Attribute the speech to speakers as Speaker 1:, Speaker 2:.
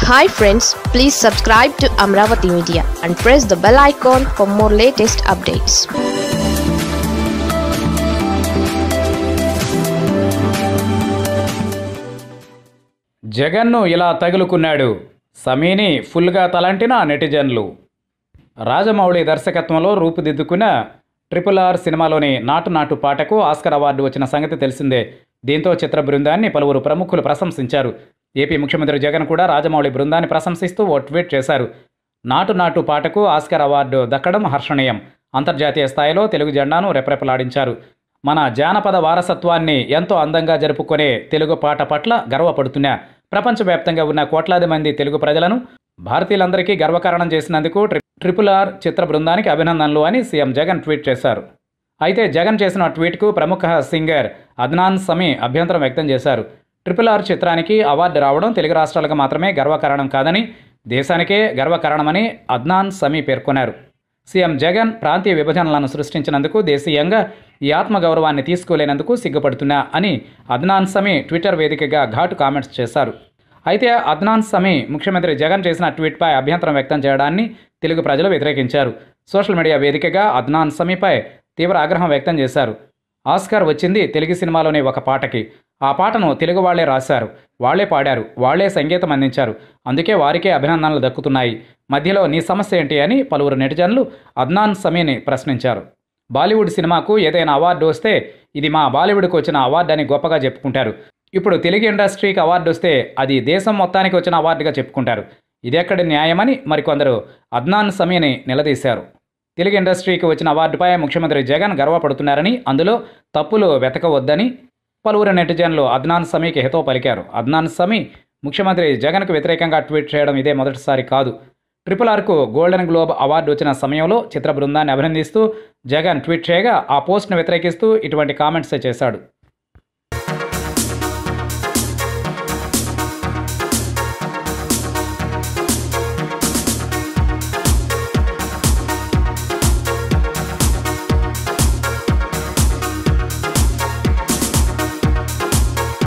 Speaker 1: hi friends please subscribe to Amaravati media and press the bell icon for more latest updates
Speaker 2: జగన్ను ఇలా తగులుకున్నాడు సమీని ఫుల్గా తలంటిన నెటిజన్లు రాజమౌళి దర్శకత్వంలో రూపుదిద్దుకున్న ట్రిపుల్ ఆర్ సినిమాలోని నాటు నాటు పాటకు ఆస్కర్ అవార్డు వచ్చిన సంగతి తెలిసిందే దీంతో చిత్ర బృందాన్ని పలువురు ప్రముఖులు ప్రశంసించారు ఏపీ ముఖ్యమంత్రి జగన్ కూడా రాజమౌళి బృందాన్ని ప్రశంసిస్తూ ఓ ట్వీట్ చేశారు నాటు నాటు పాటకు ఆస్కర్ అవార్డు దక్కడం హర్షణీయం అంతర్జాతీయ స్థాయిలో తెలుగు జెండాను రెపరెపలాడించారు మన జానపద వారసత్వాన్ని ఎంతో అందంగా జరుపుకునే తెలుగు పాట పట్ల గర్వపడుతున్న ప్రపంచవ్యాప్తంగా ఉన్న కోట్లాది మంది తెలుగు ప్రజలను భారతీయులందరికీ గర్వకారణం చేసినందుకు ట్రి- ట్రిపుల్ ఆర్ చిత్ర బృందానికి అభినందనలు అని సీఎం జగన్ ట్వీట్ చేశారు అయితే జగన్ చేసిన ట్వీట్కు ప్రముఖ సింగర్ అద్నాన్ సమీ అభ్యంతరం వ్యక్తం చేశారు ట్రిపుల్ ఆర్ చిత్రానికి అవార్డు రావడం తెలుగు రాష్ట్రాలకు మాత్రమే గర్వకారణం కాదని దేశానికే గర్వకారణమని అద్నాన్ సమీ పేర్కొన్నారు సీఎం జగన్ ప్రాంతీయ విభజనలను సృష్టించినందుకు దేశీయంగా ఈ ఆత్మగౌరవాన్ని తీసుకోలేనందుకు సిగ్గుపడుతున్నా అని అద్నాన్ సమీ ట్విట్టర్ వేదికగా ఘాటు కామెంట్స్ చేశారు అయితే అద్నాన్ సమీ ముఖ్యమంత్రి జగన్ చేసిన ట్వీట్పై అభ్యంతరం వ్యక్తం చేయడాన్ని తెలుగు ప్రజలు వ్యతిరేకించారు సోషల్ మీడియా వేదికగా అద్నాన్ సమీపై తీవ్ర ఆగ్రహం వ్యక్తం చేశారు ఆస్కార్ వచ్చింది తెలుగు సినిమాలోని ఒక పాటకి ఆ పాటను తెలుగు వాళ్లే రాశారు వాళ్లే పాడారు వాళ్లే సంగీతం అందించారు అందుకే వారికే అభినందనలు దక్కుతున్నాయి మధ్యలో నీ సమస్య ఏంటి అని పలువురు నెటిజన్లు అద్నాన్ సమీని ప్రశ్నించారు బాలీవుడ్ సినిమాకు ఏదైనా అవార్డు వస్తే ఇది మా బాలీవుడ్కి వచ్చిన అవార్డు అని గొప్పగా చెప్పుకుంటారు ఇప్పుడు తెలుగు ఇండస్ట్రీకి అవార్డు వస్తే అది దేశం మొత్తానికి వచ్చిన అవార్డుగా చెప్పుకుంటారు ఇదెక్కడి న్యాయమని మరికొందరు అద్నాన్ సమీని నిలదీశారు తెలుగు ఇండస్ట్రీకి వచ్చిన అవార్డుపై ముఖ్యమంత్రి జగన్ గర్వపడుతున్నారని అందులో తప్పులు వెతకవద్దని పలువురు నెటిజన్లు అద్నాన్ సమీకి హితో పలికారు అద్నాన్ సమీ ముఖ్యమంత్రి జగన్కు వ్యతిరేకంగా ట్వీట్ చేయడం ఇదే మొదటిసారి కాదు ట్రిపుల్ ఆర్కు గోల్డెన్ గ్లోబ్ అవార్డు వచ్చిన సమయంలో చిత్ర బృందాన్ని అభినందిస్తూ జగన్ ట్వీట్ చేయగా ఆ పోస్ట్ను వ్యతిరేకిస్తూ ఇటువంటి కామెంట్స్ చేశాడు